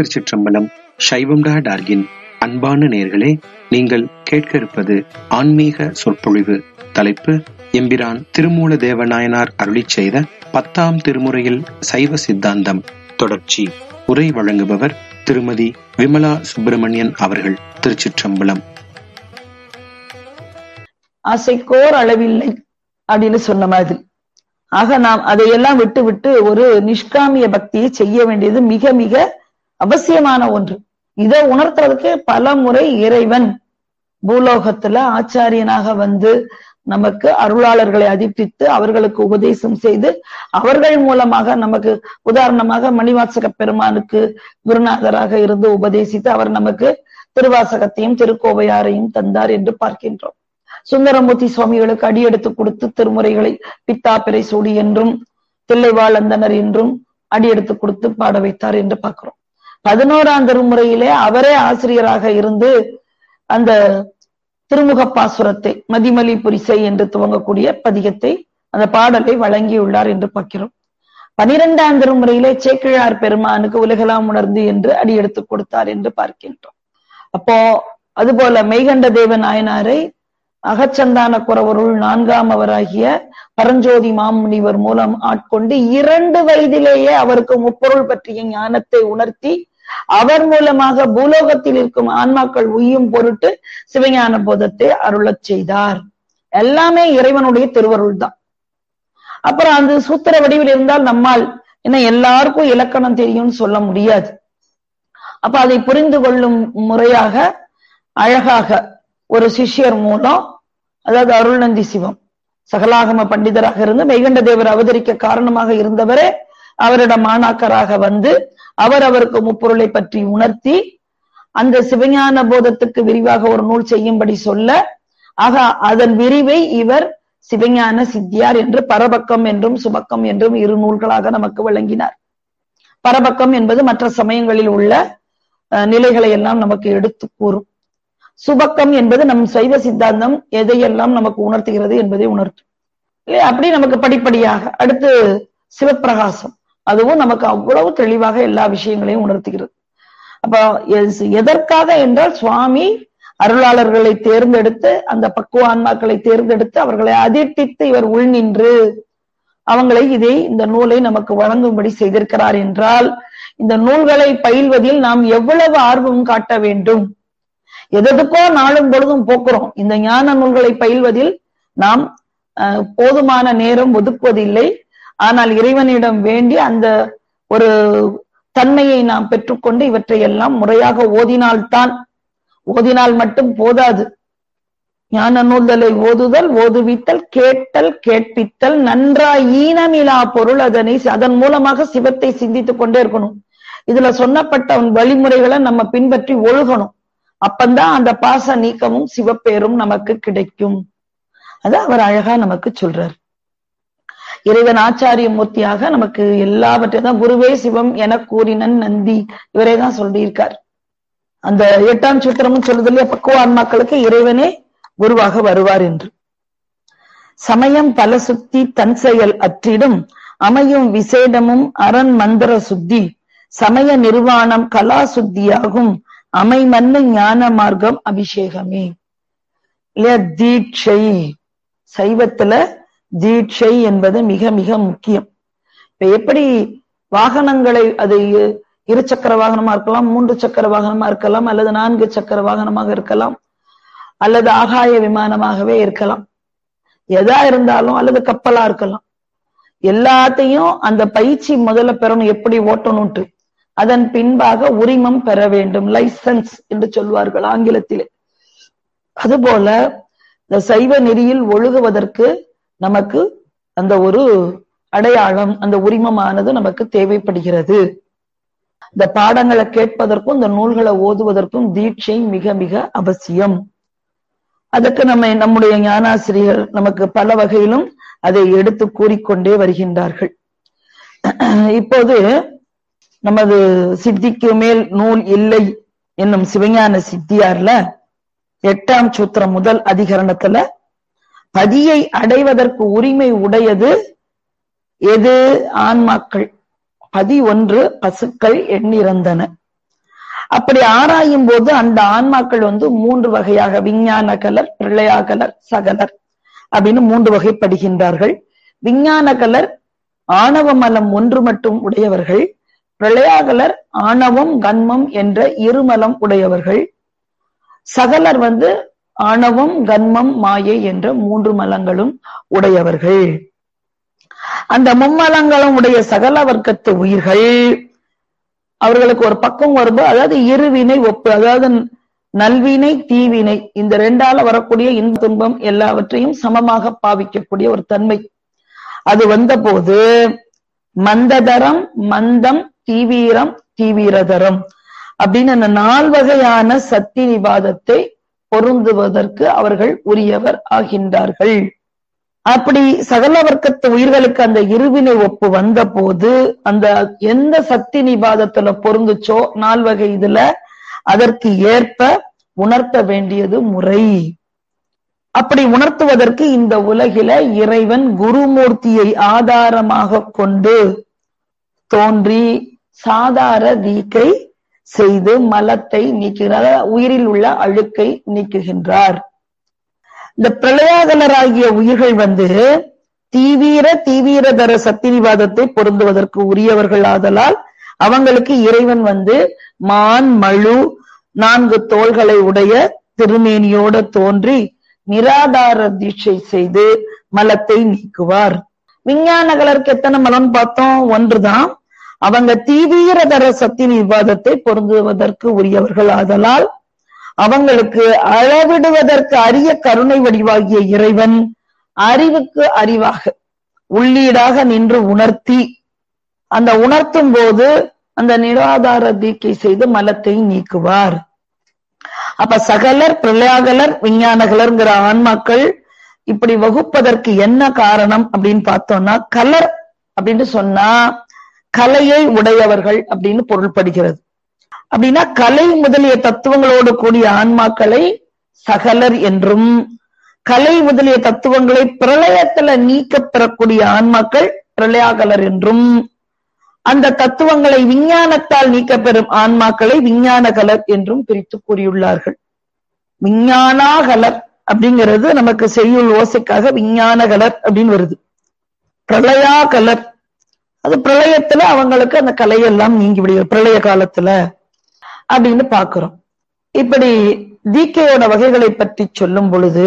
திருச்சிற்றம்பலம் சைவம் டா டார்கின் அன்பான நேர்களே நீங்கள் கேட்க இருப்பது ஆன்மீக சொற்பொழிவு தலைப்பு எம்பிரான் திருமூல தேவநாயனார் அருளிச் செய்த பத்தாம் திருமுறையில் சைவ சித்தாந்தம் தொடர்ச்சி உரை வழங்குபவர் திருமதி விமலா சுப்பிரமணியன் அவர்கள் திருச்சிற்றம்பலம் ஆசைக்கோர் அளவில்லை அப்படின்னு சொன்ன மாதிரி ஆக நாம் அதையெல்லாம் விட்டு விட்டு ஒரு நிஷ்காமிய பக்தியை செய்ய வேண்டியது மிக மிக அவசியமான ஒன்று இதை உணர்த்துறதுக்கு பல முறை இறைவன் பூலோகத்துல ஆச்சாரியனாக வந்து நமக்கு அருளாளர்களை அதிர்ப்பித்து அவர்களுக்கு உபதேசம் செய்து அவர்கள் மூலமாக நமக்கு உதாரணமாக மணிவாசக பெருமானுக்கு குருநாதராக இருந்து உபதேசித்து அவர் நமக்கு திருவாசகத்தையும் திருக்கோவையாரையும் தந்தார் என்று பார்க்கின்றோம் சுந்தரமூர்த்தி சுவாமிகளுக்கு அடியெடுத்து கொடுத்து திருமுறைகளை பித்தா பிறை சூடி என்றும் தில்லைவாழந்தனர் என்றும் அடியெடுத்து கொடுத்து பாட வைத்தார் என்று பார்க்கிறோம் பதினோராம் திருமுறையிலே அவரே ஆசிரியராக இருந்து அந்த திருமுகப்பாசுரத்தை மதிமலி புரிசை என்று துவங்கக்கூடிய பதிகத்தை அந்த பாடலை வழங்கியுள்ளார் என்று பார்க்கிறோம் பனிரெண்டாம் திருமுறையிலே சேக்கிழார் பெருமானுக்கு உலகலாம் உணர்ந்து என்று அடியெடுத்து கொடுத்தார் என்று பார்க்கின்றோம் அப்போ அதுபோல மெய்கண்ட தேவ நாயனாரை அகச்சந்தான குறவருள் நான்காம் அவராகிய பரஞ்சோதி மாமுனிவர் மூலம் ஆட்கொண்டு இரண்டு வயதிலேயே அவருக்கு முப்பொருள் பற்றிய ஞானத்தை உணர்த்தி அவர் மூலமாக பூலோகத்தில் இருக்கும் ஆன்மாக்கள் உய்யும் பொருட்டு சிவஞான போதத்தை அருளச் செய்தார் எல்லாமே இறைவனுடைய திருவருள் தான் அப்புறம் அந்த சூத்திர வடிவில் இருந்தால் நம்மால் என்ன எல்லாருக்கும் இலக்கணம் தெரியும்னு சொல்ல முடியாது அப்ப அதை புரிந்து கொள்ளும் முறையாக அழகாக ஒரு சிஷ்யர் மூலம் அதாவது அருள்நந்தி சிவம் சகலாகம பண்டிதராக இருந்து மெய்கண்ட தேவர் அவதரிக்க காரணமாக இருந்தவரே அவரிடம் மாணாக்கராக வந்து அவர் அவருக்கு முப்பொருளை பற்றி உணர்த்தி அந்த சிவஞான போதத்துக்கு விரிவாக ஒரு நூல் செய்யும்படி சொல்ல ஆக அதன் விரிவை இவர் சிவஞான சித்தியார் என்று பரபக்கம் என்றும் சுபக்கம் என்றும் இரு நூல்களாக நமக்கு வழங்கினார் பரபக்கம் என்பது மற்ற சமயங்களில் உள்ள நிலைகளை எல்லாம் நமக்கு எடுத்து கூறும் சுபக்கம் என்பது நம் சைவ சித்தாந்தம் எதையெல்லாம் நமக்கு உணர்த்துகிறது என்பதை உணர்த்தும் இல்லையா அப்படி நமக்கு படிப்படியாக அடுத்து சிவப்பிரகாசம் அதுவும் நமக்கு அவ்வளவு தெளிவாக எல்லா விஷயங்களையும் உணர்த்துகிறது அப்ப எதற்காக என்றால் சுவாமி அருளாளர்களை தேர்ந்தெடுத்து அந்த பக்குவ ஆன்மாக்களை தேர்ந்தெடுத்து அவர்களை அதிர்ட்டித்து இவர் உள் நின்று அவங்களை இதை இந்த நூலை நமக்கு வழங்கும்படி செய்திருக்கிறார் என்றால் இந்த நூல்களை பயில்வதில் நாம் எவ்வளவு ஆர்வம் காட்ட வேண்டும் எதற்கோ நாளும் பொழுதும் போக்குறோம் இந்த ஞான நூல்களை பயில்வதில் நாம் போதுமான நேரம் ஒதுக்குவதில்லை ஆனால் இறைவனிடம் வேண்டி அந்த ஒரு தன்மையை நாம் பெற்றுக்கொண்டு இவற்றை எல்லாம் முறையாக ஓதினால்தான் ஓதினால் மட்டும் போதாது ஞான நூல்தலை ஓதுதல் ஓதுவித்தல் கேட்டல் கேட்பித்தல் நன்றாய் ஈனமிலா பொருள் அதனை அதன் மூலமாக சிவத்தை சிந்தித்துக் கொண்டே இருக்கணும் இதுல சொன்னப்பட்ட வழிமுறைகளை நம்ம பின்பற்றி ஒழுகணும் அப்பந்தான் அந்த பாச நீக்கமும் சிவப்பேரும் நமக்கு கிடைக்கும் அது அவர் அழகா நமக்கு சொல்றார் இறைவன் ஆச்சாரிய மூர்த்தியாக நமக்கு எல்லாவற்றையும் தான் குருவே சிவம் என கூறினன் நந்தி இவரே தான் சொல்லியிருக்கார் அந்த எட்டாம் சூத்திரமும் சொல்லுது இல்லையா பக்குவ ஆன்மாக்களுக்கு இறைவனே குருவாக வருவார் என்று சமயம் பல சுத்தி தன் செயல் அற்றிடும் அமையும் விசேடமும் அரண் மந்திர சுத்தி சமய நிர்வாணம் கலா சுத்தியாகும் அமைமன்னு ஞான மார்க்கம் அபிஷேகமே இல்லையா தீட்சை சைவத்துல தீட்சை என்பது மிக மிக முக்கியம் இப்ப எப்படி வாகனங்களை அது இரு சக்கர வாகனமா இருக்கலாம் மூன்று சக்கர வாகனமா இருக்கலாம் அல்லது நான்கு சக்கர வாகனமாக இருக்கலாம் அல்லது ஆகாய விமானமாகவே இருக்கலாம் எதா இருந்தாலும் அல்லது கப்பலா இருக்கலாம் எல்லாத்தையும் அந்த பயிற்சி முதல்ல பெறணும் எப்படி ஓட்டணும்ட்டு அதன் பின்பாக உரிமம் பெற வேண்டும் லைசன்ஸ் என்று சொல்வார்கள் ஆங்கிலத்திலே அதுபோல இந்த சைவ நெறியில் ஒழுகுவதற்கு நமக்கு அந்த ஒரு அடையாளம் அந்த உரிமமானது நமக்கு தேவைப்படுகிறது இந்த பாடங்களை கேட்பதற்கும் இந்த நூல்களை ஓதுவதற்கும் தீட்சை மிக மிக அவசியம் அதற்கு நம்ம நம்முடைய ஞானாசிரியர் நமக்கு பல வகையிலும் அதை எடுத்து கூறிக்கொண்டே வருகின்றார்கள் இப்போது நமது சித்திக்கு மேல் நூல் இல்லை என்னும் சிவஞான சித்தியார்ல எட்டாம் சூத்திரம் முதல் அதிகரணத்துல பதியை அடைவதற்கு உரிமை உடையது எது ஆன்மாக்கள் பதி ஒன்று பசுக்கள் எண்ணிறந்தன அப்படி ஆராயும் போது அந்த ஆன்மாக்கள் வந்து மூன்று வகையாக விஞ்ஞான கலர் பிரளயா கலர் சகலர் அப்படின்னு மூன்று வகைப்படுகின்றார்கள் விஞ்ஞான கலர் ஆணவ மலம் ஒன்று மட்டும் உடையவர்கள் பிரளயாகலர் ஆணவம் கன்மம் என்ற இருமலம் உடையவர்கள் சகலர் வந்து ஆணவம் கன்மம் மாயை என்ற மூன்று மலங்களும் உடையவர்கள் அந்த மும்மலங்களும் உடைய சகல வர்க்கத்து உயிர்கள் அவர்களுக்கு ஒரு பக்கம் வரும்போது அதாவது இருவினை ஒப்பு அதாவது நல்வினை தீவினை இந்த ரெண்டால வரக்கூடிய இன்ப துன்பம் எல்லாவற்றையும் சமமாக பாவிக்கக்கூடிய ஒரு தன்மை அது வந்தபோது மந்ததரம் மந்தம் தீவீரம் தீவீரதரம் அப்படின்னு அந்த நால்வகையான சக்தி நிவாதத்தை பொருந்துவதற்கு அவர்கள் உரியவர் ஆகின்றார்கள் அப்படி சகல வர்க்கத்து உயிர்களுக்கு அந்த இருவினை ஒப்பு வந்த போது அந்த எந்த சக்தி நிபாதத்துல பொருந்துச்சோ நால்வகை இதுல அதற்கு ஏற்ப உணர்த்த வேண்டியது முறை அப்படி உணர்த்துவதற்கு இந்த உலகில இறைவன் குருமூர்த்தியை ஆதாரமாக கொண்டு தோன்றி சாதார தீக்கை செய்து மலத்தை நீக்குகிறார் உயிரில் உள்ள அழுக்கை நீக்குகின்றார் இந்த பிரளயாகலராகிய உயிர்கள் வந்து தீவீர தீவீரதர சத்தினிவாதத்தை பொருந்துவதற்கு உரியவர்கள் ஆதலால் அவங்களுக்கு இறைவன் வந்து மான் மழு நான்கு தோள்களை உடைய திருமேனியோட தோன்றி நிராதார தீட்சை செய்து மலத்தை நீக்குவார் விஞ்ஞானகலருக்கு எத்தனை மலம் பார்த்தோம் ஒன்றுதான் அவங்க தீவீரதர சத்தின் விவாதத்தை பொருந்துவதற்கு உரியவர்கள் ஆதலால் அவங்களுக்கு அளவிடுவதற்கு அரிய கருணை வடிவாகிய இறைவன் அறிவுக்கு அறிவாக உள்ளீடாக நின்று உணர்த்தி அந்த உணர்த்தும் போது அந்த நிராதார தீக்கை செய்து மலத்தை நீக்குவார் அப்ப சகலர் பிரளயாகலர் விஞ்ஞானகலர்ங்கிற ஆன்மாக்கள் இப்படி வகுப்பதற்கு என்ன காரணம் அப்படின்னு பார்த்தோம்னா கலர் அப்படின்னு சொன்னா கலையை உடையவர்கள் அப்படின்னு பொருள்படுகிறது அப்படின்னா கலை முதலிய தத்துவங்களோடு கூடிய ஆன்மாக்களை சகலர் என்றும் கலை முதலிய தத்துவங்களை பிரளயத்துல நீக்க பெறக்கூடிய ஆன்மாக்கள் பிரளயாகலர் என்றும் அந்த தத்துவங்களை விஞ்ஞானத்தால் நீக்க பெறும் ஆன்மாக்களை விஞ்ஞான கலர் என்றும் பிரித்து கூறியுள்ளார்கள் விஞ்ஞானாகலர் அப்படிங்கிறது நமக்கு செய்யுள் ஓசைக்காக விஞ்ஞான கலர் அப்படின்னு வருது பிரளயா கலர் அது பிரளயத்துல அவங்களுக்கு அந்த கலையெல்லாம் நீங்கி விடுகிறது பிரளய காலத்துல அப்படின்னு பாக்குறோம் இப்படி தீக்கையோட வகைகளை பற்றி சொல்லும் பொழுது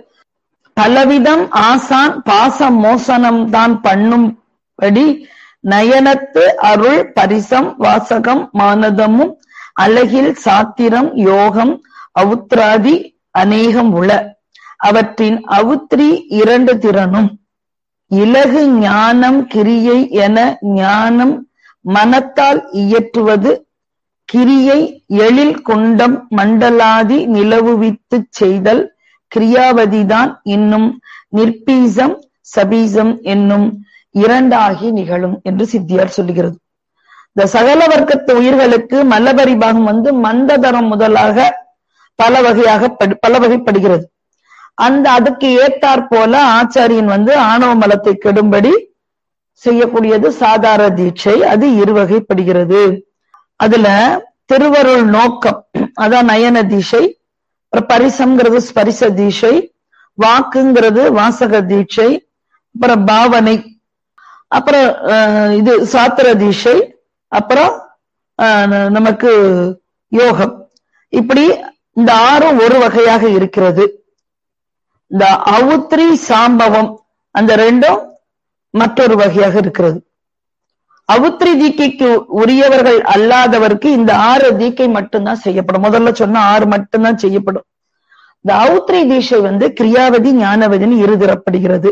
பலவிதம் ஆசான் பாச மோசனம் தான் பண்ணும்படி நயனத்து அருள் பரிசம் வாசகம் மானதமும் அழகில் சாத்திரம் யோகம் அவுத்ராதி அநேகம் உள அவற்றின் அவுத்ரி இரண்டு திறனும் இலகு ஞானம் கிரியை என ஞானம் மனத்தால் இயற்றுவது கிரியை எழில் குண்டம் மண்டலாதி நிலவுவித்து செய்தல் கிரியாவதிதான் இன்னும் நிற்பீசம் சபீசம் என்னும் இரண்டாகி நிகழும் என்று சித்தியார் சொல்லுகிறது இந்த சகல வர்க்கத்து உயிர்களுக்கு மல்லபரி பாகம் வந்து மந்ததரம் முதலாக பல வகையாக பல வகைப்படுகிறது அந்த அதுக்கு ஏத்தாற் போல ஆச்சாரியன் வந்து ஆணவ மலத்தை கெடும்படி செய்யக்கூடியது சாதார தீட்சை அது இருவகைப்படுகிறது அதுல திருவருள் நோக்கம் அதான் நயன தீட்சை அப்புறம் பரிசம்ங்கிறது ஸ்பரிச தீட்சை வாக்குங்கிறது வாசக தீட்சை அப்புறம் பாவனை அப்புறம் இது சாத்திர தீட்சை அப்புறம் நமக்கு யோகம் இப்படி இந்த ஆறும் ஒரு வகையாக இருக்கிறது இந்த அவுத்ரி சாம்பவம் அந்த ரெண்டும் மற்றொரு வகையாக இருக்கிறது அவுத்ரி தீக்கைக்கு உரியவர்கள் அல்லாதவருக்கு இந்த ஆறு தீக்கை மட்டும்தான் செய்யப்படும் முதல்ல சொன்ன ஆறு மட்டும்தான் செய்யப்படும் இந்த அவுத்ரி தீட்சை வந்து கிரியாவதி ஞானவதினு இருதிறப்படுகிறது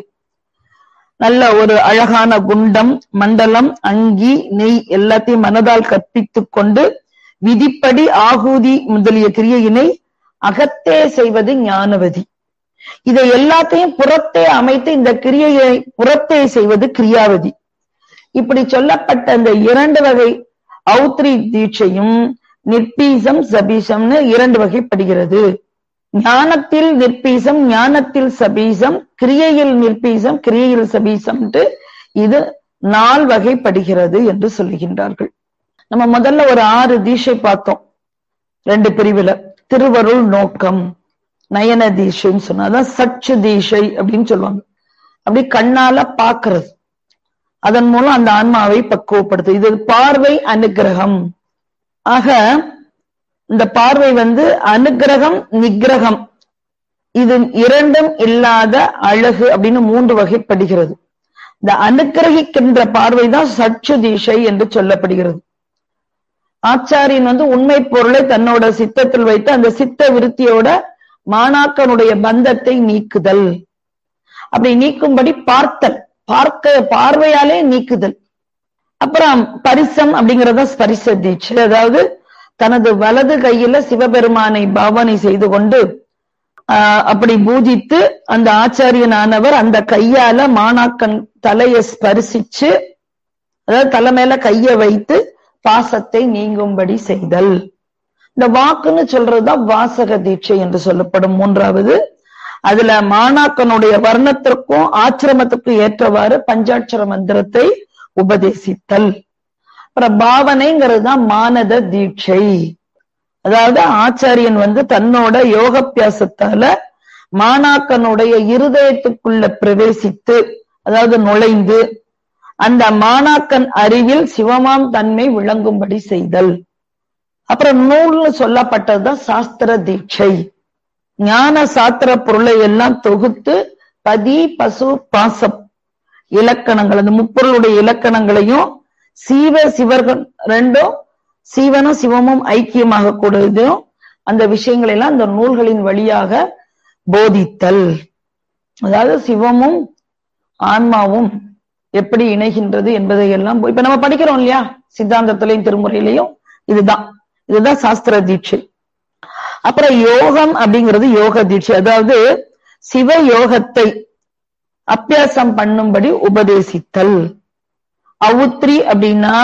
நல்ல ஒரு அழகான குண்டம் மண்டலம் அங்கி நெய் எல்லாத்தையும் மனதால் கற்பித்துக் கொண்டு விதிப்படி ஆகூதி முதலிய கிரியையினை அகத்தே செய்வது ஞானவதி இதை எல்லாத்தையும் புறத்தே அமைத்து இந்த கிரியையை புறத்தே செய்வது கிரியாவதி இப்படி சொல்லப்பட்ட இந்த இரண்டு வகை ஔத்ரி தீட்சையும் நிற்பீசம் சபீசம்னு இரண்டு வகைப்படுகிறது ஞானத்தில் நிற்பீசம் ஞானத்தில் சபீசம் கிரியையில் நிற்பீசம் கிரியையில் சபீசம் இது நால் வகைப்படுகிறது என்று சொல்லுகின்றார்கள் நம்ம முதல்ல ஒரு ஆறு தீட்சை பார்த்தோம் ரெண்டு பிரிவுல திருவருள் நோக்கம் நயன தீஷைன்னு சொன்னா அதான் சச்சு தீஷை அப்படின்னு சொல்லுவாங்க அப்படி கண்ணால பாக்குறது அதன் மூலம் அந்த ஆன்மாவை பக்குவப்படுத்து இது பார்வை அனுகிரகம் ஆக இந்த பார்வை வந்து அனுகிரகம் நிகிரகம் இது இரண்டும் இல்லாத அழகு அப்படின்னு மூன்று வகைப்படுகிறது இந்த அனுகிரகிக்கின்ற பார்வை தான் சச்சு தீஷை என்று சொல்லப்படுகிறது ஆச்சாரியன் வந்து உண்மை பொருளை தன்னோட சித்தத்தில் வைத்து அந்த சித்த விருத்தியோட மாணாக்கனுடைய பந்தத்தை நீக்குதல் அப்படி நீக்கும்படி பார்த்தல் பார்க்க பார்வையாலே நீக்குதல் அப்புறம் பரிசம் அப்படிங்கறத ஸ்பரிச தீட்சை அதாவது தனது வலது கையில சிவபெருமானை பாவனை செய்து கொண்டு ஆஹ் அப்படி பூஜித்து அந்த ஆச்சாரியனானவர் அந்த கையால மாணாக்கன் தலையை ஸ்பரிசிச்சு அதாவது தலை மேல கைய வைத்து பாசத்தை நீங்கும்படி செய்தல் இந்த வாக்குன்னு சொல்றதுதான் வாசக தீட்சை என்று சொல்லப்படும் மூன்றாவது அதுல மாணாக்கனுடைய வர்ணத்திற்கும் ஆச்சிரமத்துக்கும் ஏற்றவாறு பஞ்சாட்சர மந்திரத்தை உபதேசித்தல் அப்புறம் பாவனைங்கிறது தான் மானத தீட்சை அதாவது ஆச்சாரியன் வந்து தன்னோட யோகப்பியாசத்தால மாணாக்கனுடைய இருதயத்துக்குள்ள பிரவேசித்து அதாவது நுழைந்து அந்த மாணாக்கன் அறிவில் சிவமாம் தன்மை விளங்கும்படி செய்தல் அப்புறம் நூல்னு சொல்லப்பட்டதுதான் சாஸ்திர தீட்சை ஞான சாஸ்திர பொருளை எல்லாம் தொகுத்து பதி பசு பாசம் இலக்கணங்கள் அந்த முப்பொருளுடைய இலக்கணங்களையும் சீவ சிவர்கள் ரெண்டும் சீவனும் சிவமும் ஐக்கியமாக கூடியதும் அந்த விஷயங்களை எல்லாம் அந்த நூல்களின் வழியாக போதித்தல் அதாவது சிவமும் ஆன்மாவும் எப்படி இணைகின்றது என்பதை எல்லாம் இப்ப நம்ம படிக்கிறோம் இல்லையா சித்தாந்தத்திலையும் திருமுறையிலையும் இதுதான் இதுதான் சாஸ்திர தீட்சை அப்புறம் யோகம் அப்படிங்கிறது யோக தீட்சை அதாவது சிவ யோகத்தை அபியாசம் பண்ணும்படி உபதேசித்தல் அவுத்ரி அப்படின்னா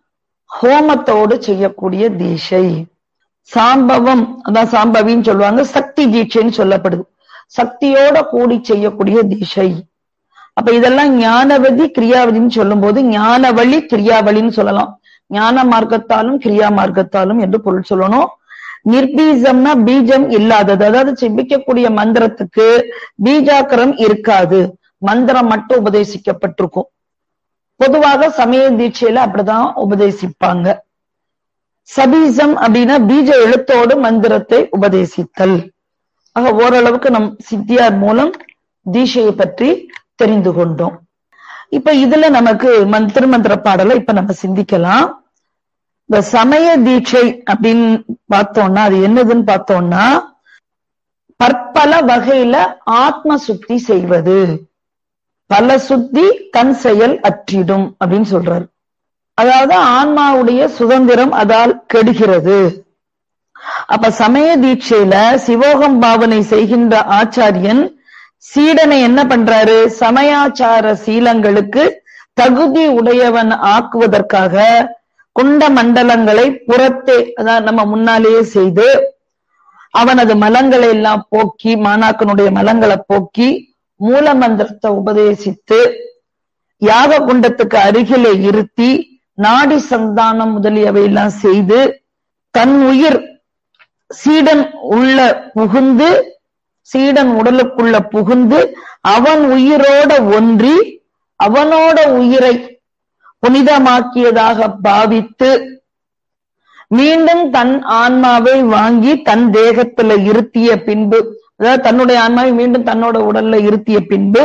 ஹோமத்தோடு செய்யக்கூடிய தீட்சை சாம்பவம் அதான் சாம்பவின்னு சொல்லுவாங்க சக்தி தீட்சைன்னு சொல்லப்படுது சக்தியோட கூடி செய்யக்கூடிய தீட்சை அப்ப இதெல்லாம் ஞானவதி கிரியாவதின்னு சொல்லும் போது ஞானவழி கிரியாவளின்னு சொல்லலாம் ஞான மார்க்கத்தாலும் கிரியா மார்க்கத்தாலும் என்று பொருள் சொல்லணும் நிர்பீஜம்னா பீஜம் இல்லாதது அதாவது செபிக்கக்கூடிய மந்திரத்துக்கு பீஜாக்கரம் இருக்காது மந்திரம் மட்டும் உபதேசிக்கப்பட்டிருக்கும் பொதுவாக சமய தீட்சையில அப்படிதான் உபதேசிப்பாங்க சபீசம் அப்படின்னா பீஜ எழுத்தோடு மந்திரத்தை உபதேசித்தல் ஆக ஓரளவுக்கு நம் சித்தியார் மூலம் தீட்சையை பற்றி தெரிந்து கொண்டோம் இப்ப இதுல நமக்கு மந் திருமந்திர பாடலை இப்ப நம்ம சிந்திக்கலாம் இந்த சமய தீட்சை அப்படின்னு பார்த்தோம்னா அது என்னதுன்னு பார்த்தோம்னா பற்பல வகையில ஆத்ம சுத்தி செய்வது பல சுத்தி தன் செயல் அற்றிடும் அப்படின்னு சொல்றாரு அதாவது ஆன்மாவுடைய சுதந்திரம் அதால் கெடுகிறது அப்ப சமய தீட்சையில சிவோகம் பாவனை செய்கின்ற ஆச்சாரியன் சீடனை என்ன பண்றாரு சமயாச்சார சீலங்களுக்கு தகுதி உடையவன் ஆக்குவதற்காக குண்ட மண்டலங்களை புறத்தே அதான் நம்ம முன்னாலேயே செய்து அவனது மலங்களை எல்லாம் போக்கி மாணாக்கனுடைய மலங்களை போக்கி மூல மந்திரத்தை உபதேசித்து யாக குண்டத்துக்கு அருகிலே இருத்தி நாடி சந்தானம் முதலியவை எல்லாம் செய்து தன் உயிர் சீடன் உள்ள புகுந்து சீடன் உடலுக்குள்ள புகுந்து அவன் உயிரோட ஒன்றி அவனோட உயிரை புனிதமாக்கியதாக பாவித்து மீண்டும் தன் ஆன்மாவை வாங்கி தன் தேகத்துல இருத்திய பின்பு அதாவது தன்னுடைய ஆன்மாவை மீண்டும் தன்னோட உடல்ல இருத்திய பின்பு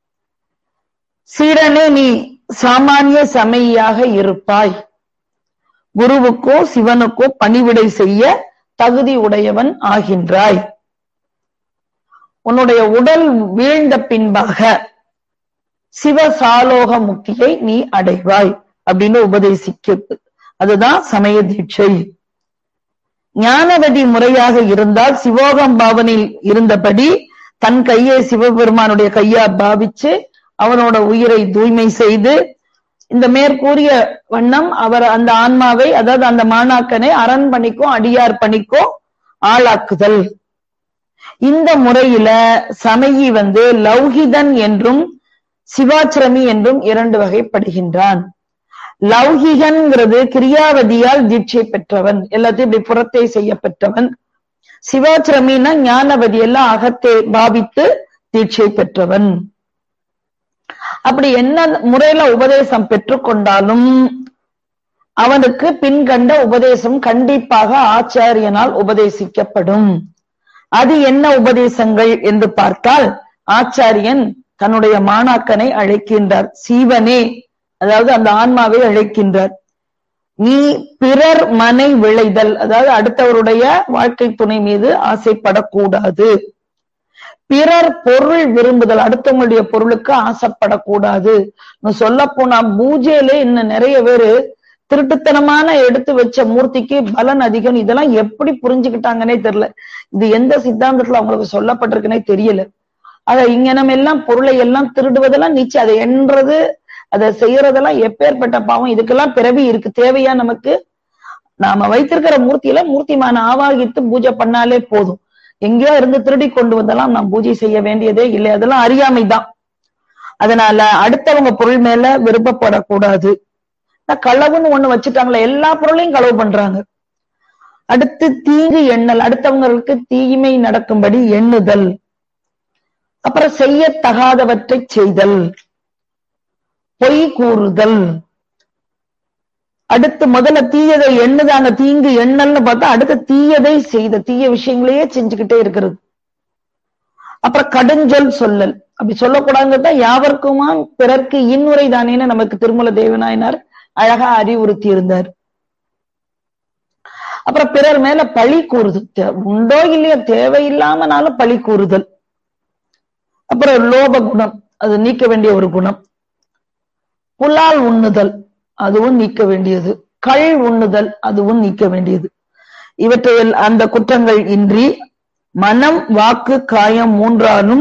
சீடனே நீ சாமானிய சமையாக இருப்பாய் குருவுக்கோ சிவனுக்கோ பணிவிடை செய்ய தகுதி உடையவன் ஆகின்றாய் உன்னுடைய உடல் வீழ்ந்த பின்பாக சிவசாலோக முக்தியை நீ அடைவாய் அப்படின்னு உபதேசிக்க அதுதான் சமய தீட்சை ஞானவதி முறையாக இருந்தால் சிவோகம் பாவனையில் இருந்தபடி தன் கையை சிவபெருமானுடைய கையா பாவிச்சு அவனோட உயிரை தூய்மை செய்து இந்த மேற்கூறிய வண்ணம் அவர் அந்த ஆன்மாவை அதாவது அந்த மாணாக்கனை அரண் பணிக்கோ அடியார் பணிக்கோ ஆளாக்குதல் இந்த முறையில சமயி வந்து லௌகிதன் என்றும் சிவாச்சிரமி என்றும் இரண்டு வகைப்படுகின்றான் லௌகிகன்கிறது கிரியாவதியால் தீட்சை பெற்றவன் எல்லாத்தையும் இப்படி புறத்தே செய்ய பெற்றவன் சிவாச்சிரமின்னா ஞானவதி எல்லாம் அகத்தே பாவித்து தீட்சை பெற்றவன் அப்படி என்ன முறையில உபதேசம் பெற்றுக்கொண்டாலும் அவனுக்கு பின்கண்ட உபதேசம் கண்டிப்பாக ஆச்சாரியனால் உபதேசிக்கப்படும் அது என்ன உபதேசங்கள் என்று பார்த்தால் ஆச்சாரியன் தன்னுடைய மாணாக்கனை அழைக்கின்றார் சீவனே அதாவது அந்த ஆன்மாவை அழைக்கின்றார் நீ பிறர் மனை விளைதல் அதாவது அடுத்தவருடைய வாழ்க்கை துணை மீது ஆசைப்படக்கூடாது பிறர் பொருள் விரும்புதல் அடுத்தவங்களுடைய பொருளுக்கு ஆசைப்படக்கூடாது சொல்ல போனா பூஜையில இன்னும் நிறைய பேரு திருட்டுத்தனமான எடுத்து வச்ச மூர்த்திக்கு பலன் அதிகம் இதெல்லாம் எப்படி புரிஞ்சுக்கிட்டாங்கன்னே தெரியல இது எந்த சித்தாந்தத்துல அவங்களுக்கு சொல்லப்பட்டிருக்குன்னே தெரியல அத இங்கனம் எல்லாம் பொருளை எல்லாம் திருடுவதெல்லாம் நிச்சயம் அதை என்றது அதை செய்யறதெல்லாம் எப்பேற்பட்ட பாவம் இதுக்கெல்லாம் பிறவி இருக்கு தேவையா நமக்கு நாம வைத்திருக்கிற மூர்த்தியில மூர்த்திமான ஆவாகித்து பூஜை பண்ணாலே போதும் எங்கேயோ இருந்து திருடி கொண்டு வந்தெல்லாம் நாம் பூஜை செய்ய வேண்டியதே இல்லை அதெல்லாம் அறியாமைதான் அதனால அடுத்தவங்க பொருள் மேல விருப்பப்படக்கூடாது களவுன்னு ஒண்ணு வச்சுட்டாங்களே எல்லா பொருளையும் களவு பண்றாங்க அடுத்து தீங்கு எண்ணல் அடுத்தவங்களுக்கு தீமை நடக்கும்படி எண்ணுதல் அப்புறம் செய்யத்தகாதவற்றை செய்தல் பொய் கூறுதல் அடுத்து முதல்ல தீயதை எண்ணுதாங்க தீங்கு எண்ணல்னு பார்த்தா அடுத்து தீயதை செய்த தீய விஷயங்களையே செஞ்சுக்கிட்டே இருக்கிறது அப்புறம் கடுஞ்சொல் சொல்லல் அப்படி சொல்லக்கூடாதுதான் யாவர்க்குமா பிறர்க்கு இன்னுரை தானேன்னு நமக்கு திருமல தேவநாயனார் அழகா அறிவுறுத்தி இருந்தார் அப்புறம் பிறர் மேல பழி கூறுது உண்டோ இல்லையோ தேவையில்லாமனாலும் பழி கூறுதல் அப்புறம் லோப குணம் அது நீக்க வேண்டிய ஒரு குணம் புலால் உண்ணுதல் அதுவும் நீக்க வேண்டியது கள் உண்ணுதல் அதுவும் நீக்க வேண்டியது இவற்றையில் அந்த குற்றங்கள் இன்றி மனம் வாக்கு காயம் மூன்றாலும்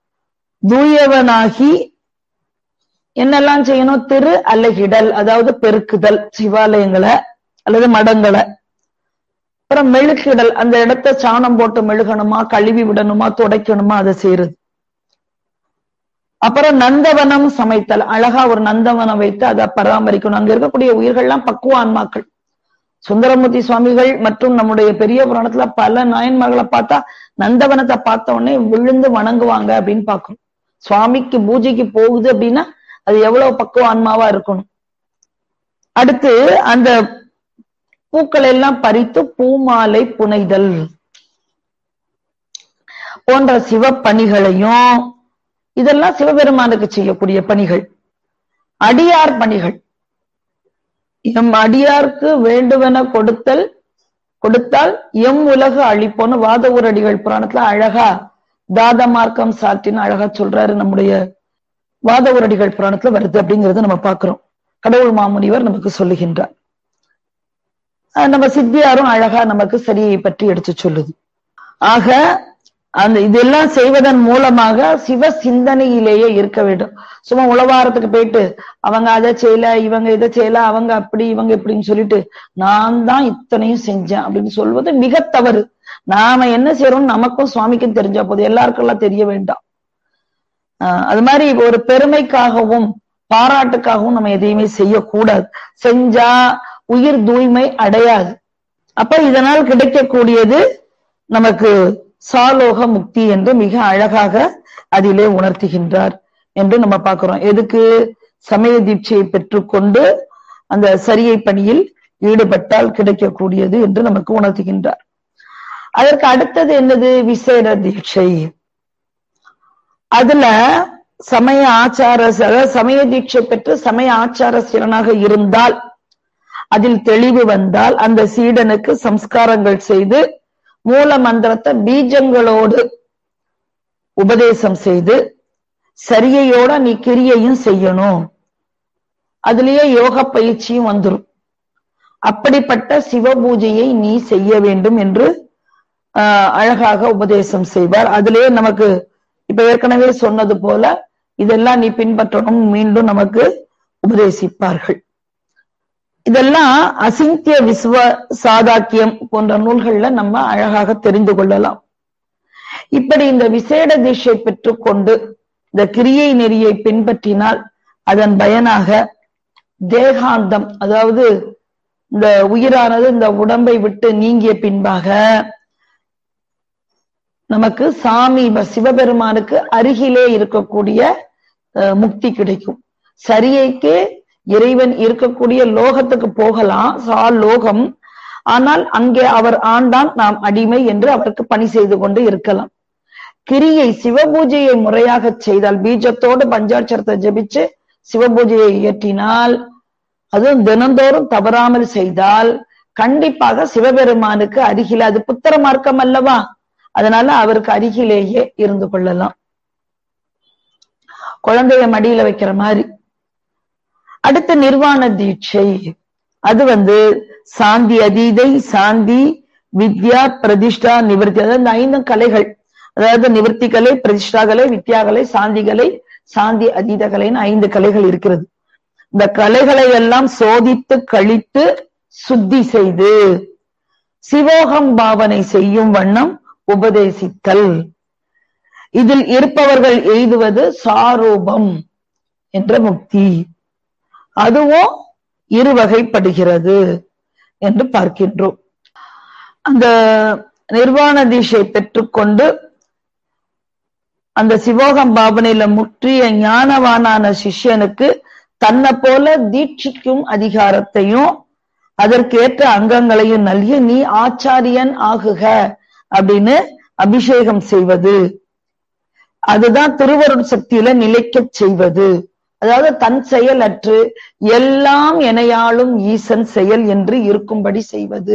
தூயவனாகி என்னெல்லாம் செய்யணும் திரு அல்லகிடல் அதாவது பெருக்குதல் சிவாலயங்களை அல்லது மடங்களை அப்புறம் மெழுகிடல் அந்த இடத்த சாணம் போட்டு மெழுகணுமா கழுவி விடணுமா துடைக்கணுமா அதை செய்யறது அப்புறம் நந்தவனம் சமைத்தல் அழகா ஒரு நந்தவனம் வைத்து அதை பராமரிக்கணும் அங்க இருக்கக்கூடிய உயிர்கள்லாம் பக்குவ ஆன்மாக்கள் சுந்தரமூர்த்தி சுவாமிகள் மற்றும் நம்முடைய பெரிய புராணத்துல பல நாயன்மார்களை பார்த்தா நந்தவனத்தை பார்த்த உடனே விழுந்து வணங்குவாங்க அப்படின்னு பாக்குறோம் சுவாமிக்கு பூஜைக்கு போகுது அப்படின்னா அது எவ்வளவு பக்குவ ஆன்மாவா இருக்கணும் அடுத்து அந்த பூக்கள் எல்லாம் பறித்து பூமாலை புனைதல் போன்ற சிவ பணிகளையும் இதெல்லாம் சிவபெருமானுக்கு செய்யக்கூடிய பணிகள் அடியார் பணிகள் எம் அடியார்க்கு வேண்டுவென கொடுத்தல் கொடுத்தால் எம் உலக அழிப்போன்னு வாத ஊரடிகள் புராணத்துல அழகா தாத மார்க்கம் சாற்றின்னு அழகா சொல்றாரு நம்முடைய வாத ஊரடிகள் புராணத்துல வருது அப்படிங்கறத நம்ம பாக்குறோம் கடவுள் மாமுனிவர் நமக்கு சொல்லுகின்றார் நம்ம சித்தியாரும் அழகா நமக்கு சரியை பற்றி எடுத்து சொல்லுது ஆக அந்த இதெல்லாம் செய்வதன் மூலமாக சிவ சிந்தனையிலேயே இருக்க வேண்டும் சும்மா உளவாரத்துக்கு போயிட்டு அவங்க அதை செய்யல இவங்க இதை செய்யல அவங்க அப்படி இவங்க இப்படின்னு சொல்லிட்டு நான் தான் இத்தனையும் செஞ்சேன் அப்படின்னு சொல்வது மிக தவறு நாம என்ன செய்யறோம் நமக்கும் சுவாமிக்கும் தெரிஞ்சா போது எல்லாருக்கும் எல்லாம் தெரிய வேண்டாம் ஆஹ் அது மாதிரி ஒரு பெருமைக்காகவும் பாராட்டுக்காகவும் நம்ம எதையுமே செய்யக்கூடாது செஞ்சா உயிர் தூய்மை அடையாது அப்ப இதனால் கிடைக்கக்கூடியது நமக்கு சாலோக முக்தி என்று மிக அழகாக அதிலே உணர்த்துகின்றார் என்று நம்ம பார்க்கிறோம் எதுக்கு சமய தீட்சையை பெற்றுக்கொண்டு அந்த சரியை பணியில் ஈடுபட்டால் கிடைக்கக்கூடியது என்று நமக்கு உணர்த்துகின்றார் அதற்கு அடுத்தது என்னது விசேட தீட்சை அதுல சமய ஆச்சார சமய தீட்சை பெற்று சமய ஆச்சார சீரனாக இருந்தால் அதில் தெளிவு வந்தால் அந்த சீடனுக்கு சம்ஸ்காரங்கள் செய்து மூல மந்திரத்தை பீஜங்களோடு உபதேசம் செய்து சரியையோட நீ கிரியையும் செய்யணும் அதுலயே யோக பயிற்சியும் வந்துடும் அப்படிப்பட்ட சிவ பூஜையை நீ செய்ய வேண்டும் என்று ஆஹ் அழகாக உபதேசம் செய்வார் அதிலேயே நமக்கு இப்ப ஏற்கனவே சொன்னது போல இதெல்லாம் நீ பின்பற்றணும் மீண்டும் நமக்கு உபதேசிப்பார்கள் இதெல்லாம் அசிந்திய விஸ்வ சாதாக்கியம் போன்ற நூல்கள்ல நம்ம அழகாக தெரிந்து கொள்ளலாம் இப்படி இந்த விசேட திசை பெற்றுக்கொண்டு இந்த கிரியை நெறியை பின்பற்றினால் அதன் பயனாக தேகாந்தம் அதாவது இந்த உயிரானது இந்த உடம்பை விட்டு நீங்கிய பின்பாக நமக்கு சாமி சிவபெருமானுக்கு அருகிலே இருக்கக்கூடிய முக்தி கிடைக்கும் சரியைக்கு இறைவன் இருக்கக்கூடிய லோகத்துக்கு போகலாம் சா லோகம் ஆனால் அங்கே அவர் ஆண்டான் நாம் அடிமை என்று அவருக்கு பணி செய்து கொண்டு இருக்கலாம் கிரியை சிவபூஜையை முறையாக செய்தால் பீஜத்தோடு பஞ்சாட்சரத்தை ஜபிச்சு சிவபூஜையை இயற்றினால் அதுவும் தினந்தோறும் தவறாமல் செய்தால் கண்டிப்பாக சிவபெருமானுக்கு அருகில் அது புத்திர மார்க்கம் அல்லவா அதனால அவருக்கு அருகிலேயே இருந்து கொள்ளலாம் குழந்தைய மடியில வைக்கிற மாதிரி அடுத்த நிர்வாண தீட்சை அது வந்து சாந்தி அதீதை சாந்தி வித்யா பிரதிஷ்டா நிவர்த்தி அதாவது இந்த ஐந்து கலைகள் அதாவது நிவர்த்தி கலை பிரதிஷ்டா கலை வித்யா கலை சாந்தி கலை சாந்தி அதீத கலைன்னு ஐந்து கலைகள் இருக்கிறது இந்த கலைகளை எல்லாம் சோதித்து கழித்து சுத்தி செய்து சிவோகம் பாவனை செய்யும் வண்ணம் உபதேசித்தல் இதில் இருப்பவர்கள் எய்துவது சாரூபம் என்ற முக்தி அதுவும் இருவகைப்படுகிறது என்று பார்க்கின்றோம் அந்த நிர்வாண தீஷை பெற்றுக்கொண்டு அந்த சிவோகம் பாவனையில முற்றிய ஞானவானான சிஷ்யனுக்கு தன்னை போல தீட்சிக்கும் அதிகாரத்தையும் அதற்கேற்ற அங்கங்களையும் நல்கி நீ ஆச்சாரியன் ஆகுக அப்படின்னு அபிஷேகம் செய்வது அதுதான் திருவருட் சக்தியில நிலைக்க செய்வது அதாவது தன் செயல் அற்று எல்லாம் எனையாளும் ஈசன் செயல் என்று இருக்கும்படி செய்வது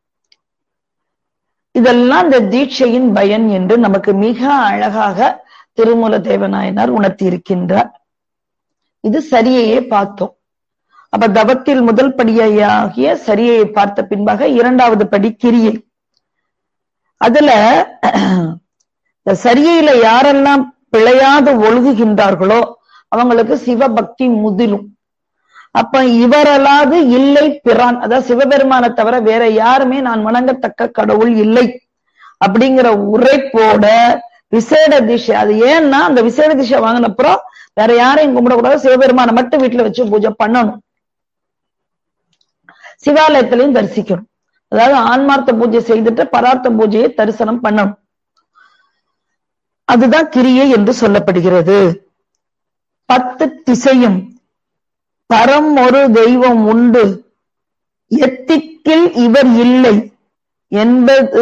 இதெல்லாம் இந்த தீட்சையின் பயன் என்று நமக்கு மிக அழகாக திருமூல தேவநாயனார் உணர்த்தி இருக்கின்றார் இது சரியையே பார்த்தோம் அப்ப தவத்தில் முதல் படியாகிய சரியை பார்த்த பின்பாக இரண்டாவது படி கிரியை அதுல இந்த சரியையில யாரெல்லாம் பிழையாது ஒழுகுகின்றார்களோ அவங்களுக்கு சிவபக்தி முதிரும் அப்ப இவரலாது இல்லை பிரான் அதாவது சிவபெருமானை தவிர வேற யாருமே நான் வணங்கத்தக்க கடவுள் இல்லை அப்படிங்கிற உரைப்போட விசேட திசை அது ஏன்னா அந்த விசேட திசை வாங்கினப்புறம் வேற யாரையும் கும்பிடக்கூடாது சிவபெருமானை மட்டும் வீட்டுல வச்சு பூஜை பண்ணணும் சிவாலயத்திலையும் தரிசிக்கணும் அதாவது ஆன்மார்த்த பூஜை செய்துட்டு பரார்த்த பூஜையை தரிசனம் பண்ணணும் அதுதான் கிரியை என்று சொல்லப்படுகிறது பத்து திசையும் பரம் ஒரு தெய்வம் உண்டு எத்திக்கில் இவர் இல்லை என்பது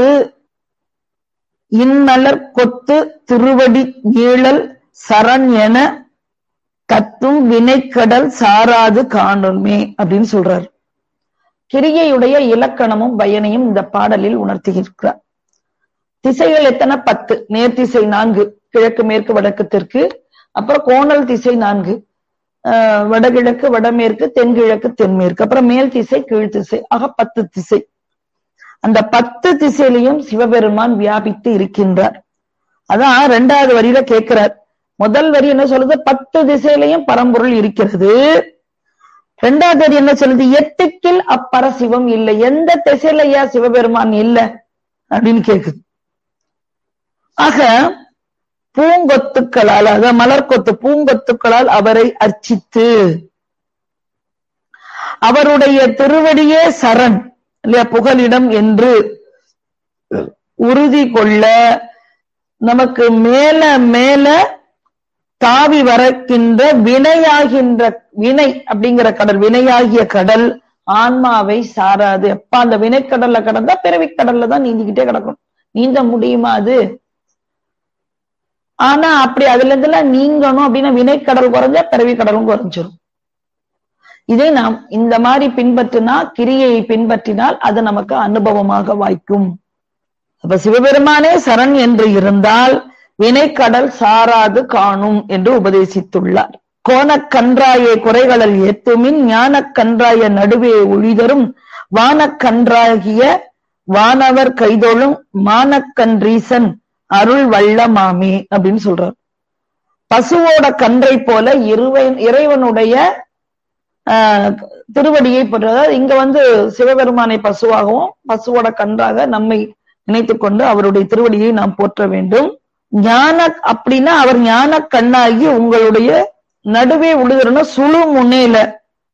இன்மலர் கொத்து திருவடி நீழல் சரண் என கத்தும் வினைக்கடல் சாராது காணுமே அப்படின்னு சொல்றார் கிரியையுடைய இலக்கணமும் பயனையும் இந்த பாடலில் உணர்த்துகிறார் திசைகள் எத்தனை பத்து நேர்த்திசை நான்கு கிழக்கு மேற்கு வடக்கு தெற்கு அப்புறம் கோணல் திசை நான்கு வடகிழக்கு வடமேற்கு தென்கிழக்கு தென்மேற்கு அப்புறம் மேல் திசை கீழ் திசை ஆக பத்து திசை அந்த பத்து திசையிலையும் சிவபெருமான் வியாபித்து இருக்கின்றார் அதான் ரெண்டாவது வரியில கேட்கிறார் முதல் வரி என்ன சொல்லுது பத்து திசையிலையும் பரம்பொருள் இருக்கிறது ரெண்டாவது வரி என்ன சொல்லுது எட்டுக்கில் அப்பரசிவம் இல்லை எந்த திசையிலையா சிவபெருமான் இல்லை அப்படின்னு கேக்குது ஆக பூங்கொத்துக்களால் அதாவது மலர்கொத்து பூங்கொத்துக்களால் அவரை அர்ச்சித்து அவருடைய திருவடியே சரண் இல்லையா புகலிடம் என்று உறுதி கொள்ள நமக்கு மேல மேல தாவி வரக்கின்ற வினையாகின்ற வினை அப்படிங்கிற கடல் வினையாகிய கடல் ஆன்மாவை சாராது எப்ப அந்த வினைக்கடல்ல கடந்தா பிறவி கடல்ல தான் நீந்திக்கிட்டே கிடக்கணும் நீந்த முடியுமா அது ஆனா அப்படி அதுல இருந்தெல்லாம் நீங்கணும் அப்படின்னா வினைக்கடல் குறைஞ்சா பிறவி கடலும் குறைஞ்சிரும் இதை நாம் இந்த மாதிரி பின்பற்றினா கிரியை பின்பற்றினால் அது நமக்கு அனுபவமாக வாய்க்கும் அப்ப சிவபெருமானே சரண் என்று இருந்தால் வினைக்கடல் சாராது காணும் என்று உபதேசித்துள்ளார் கோணக்கன்றாய குறைகளல் ஏத்துமின் ஞானக்கன்றாய நடுவே ஒழிதரும் வானக்கன்றாகிய வானவர் கைதொழும் மானக்கன்றீசன் அருள் வல்லமாமே அப்படின்னு சொல்றார் பசுவோட கன்றை போல இருவன் இறைவனுடைய ஆஹ் திருவடியை போன்றதாவது இங்க வந்து சிவபெருமானை பசுவாகவும் பசுவோட கன்றாக நம்மை நினைத்துக் கொண்டு அவருடைய திருவடியை நாம் போற்ற வேண்டும் ஞான அப்படின்னா அவர் ஞான கண்ணாகி உங்களுடைய நடுவே விழுகிறனா சுழு முனையில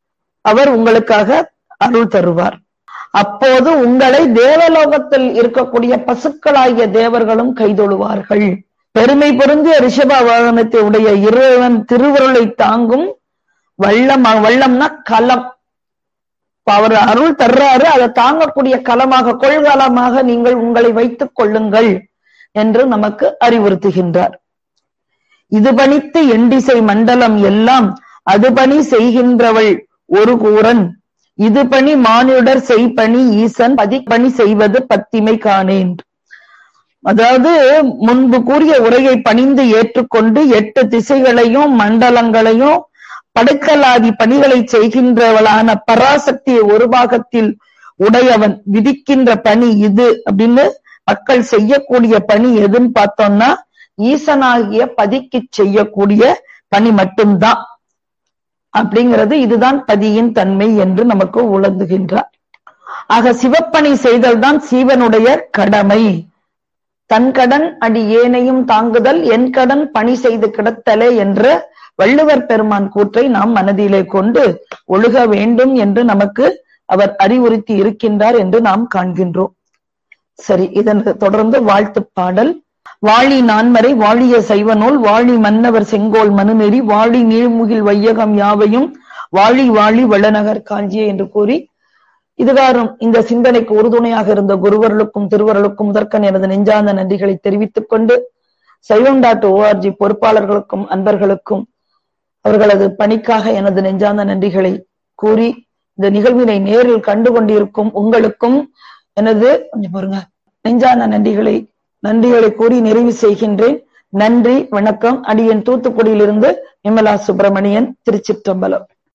அவர் உங்களுக்காக அருள் தருவார் அப்போது உங்களை தேவலோகத்தில் இருக்கக்கூடிய பசுக்களாகிய தேவர்களும் கைதொழுவார்கள் பெருமை பொருந்திய ரிஷப வாகனத்தை உடைய இறைவன் திருவருளை தாங்கும் வள்ளம் வள்ளம்னா களம் அவர் அருள் தர்றாரு அதை தாங்கக்கூடிய களமாக கொள்கலமாக நீங்கள் உங்களை வைத்துக் கொள்ளுங்கள் என்று நமக்கு அறிவுறுத்துகின்றார் இது பணித்து எண்டிசை மண்டலம் எல்லாம் அது பணி செய்கின்றவள் ஒரு கூறன் இது பணி மானிடர் செய்பணி ஈசன் பதிப்பணி செய்வது பத்திமை காணேன் அதாவது முன்பு கூறிய உரையை பணிந்து ஏற்றுக்கொண்டு எட்டு திசைகளையும் மண்டலங்களையும் படுக்கலாதி பணிகளை செய்கின்றவளான பராசக்தியை ஒரு பாகத்தில் உடையவன் விதிக்கின்ற பணி இது அப்படின்னு மக்கள் செய்யக்கூடிய பணி எதுன்னு பார்த்தோம்னா ஈசனாகிய பதிக்கு செய்யக்கூடிய பணி மட்டும்தான் அப்படிங்கிறது இதுதான் பதியின் தன்மை என்று நமக்கு உணர்ந்துகின்றார் ஆக சிவப்பணி செய்தல் தான் சீவனுடைய கடமை தன் கடன் அடி ஏனையும் தாங்குதல் என் கடன் பணி செய்து கிடத்தலே என்ற வள்ளுவர் பெருமான் கூற்றை நாம் மனதிலே கொண்டு ஒழுக வேண்டும் என்று நமக்கு அவர் அறிவுறுத்தி இருக்கின்றார் என்று நாம் காண்கின்றோம் சரி இதன் தொடர்ந்து வாழ்த்து பாடல் வாழி நான்மறை வாழிய சைவநூல் வாழி மன்னவர் செங்கோல் மனுநெறி வாழி நீழ்முகில் வையகம் யாவையும் வாழி வாழி வளநகர் காஞ்சியே என்று கூறி இதுகாரும் இந்த சிந்தனைக்கு உறுதுணையாக இருந்த குருவர்களுக்கும் திருவர்களுக்கும் முதற்கன் எனது நெஞ்சார்ந்த நன்றிகளை தெரிவித்துக் கொண்டு சைவம் டாட் ஓஆர்ஜி பொறுப்பாளர்களுக்கும் அன்பர்களுக்கும் அவர்களது பணிக்காக எனது நெஞ்சார்ந்த நன்றிகளை கூறி இந்த நிகழ்வினை நேரில் கண்டு கொண்டிருக்கும் உங்களுக்கும் எனது கொஞ்சம் பாருங்க நெஞ்சார்ந்த நன்றிகளை நன்றிகளை கூறி நிறைவு செய்கின்றேன் நன்றி வணக்கம் அடியன் தூத்துக்குடியிலிருந்து விமலா சுப்பிரமணியன் திருச்சிற்றம்பலம்